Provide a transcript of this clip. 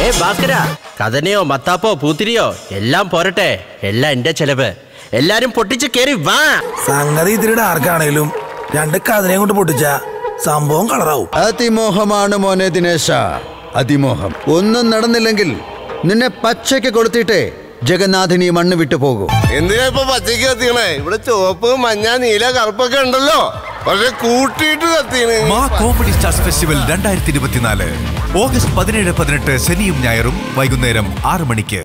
ഏ ഭാസ്കര കഥനയോ മത്താപ്പോ പൂത്തിരിയോ എല്ലാം പോരട്ടെ എല്ലാം എന്റെ ചെലവ് എല്ലാരും പൊട്ടിച്ച് കേറി വാ സംഗതി ഇത്തിരി ഡാർക്കാണേലും രണ്ട് കതിനെയും കൊണ്ട് പൊട്ടിച്ച സംഭവം കളറാവും അതിമോഹമാണ് മോനെ ദിനേശ അതിമോഹം ഒന്നും നടന്നില്ലെങ്കിൽ നിന്നെ പച്ചയ്ക്ക് കൊളുത്തിട്ടേ ജഗന്നാഥിനി മണ്ണ് വിട്ടു പോകൂ എന്തിനാ ഇപ്പൊ പച്ചയ്ക്ക് കത്തിക്കണേ ഇവിടെ ചുവപ്പ് മഞ്ഞ നീല കറുപ്പൊക്കെ ഉണ്ടല്ലോ പക്ഷെ കൂട്ടിയിട്ട് കത്തിക്കണേ മാ കോമഡി സ്റ്റാർസ് ഫെസ്റ്റിവൽ രണ്ടായിരത്തി ഇരുപത്തിനാല് ഓഗസ്റ്റ് പതിനേഴ് പതിനെട്ട് ശനിയും ഞായറും വൈകുന്നേരം ആറ് മണിക്ക്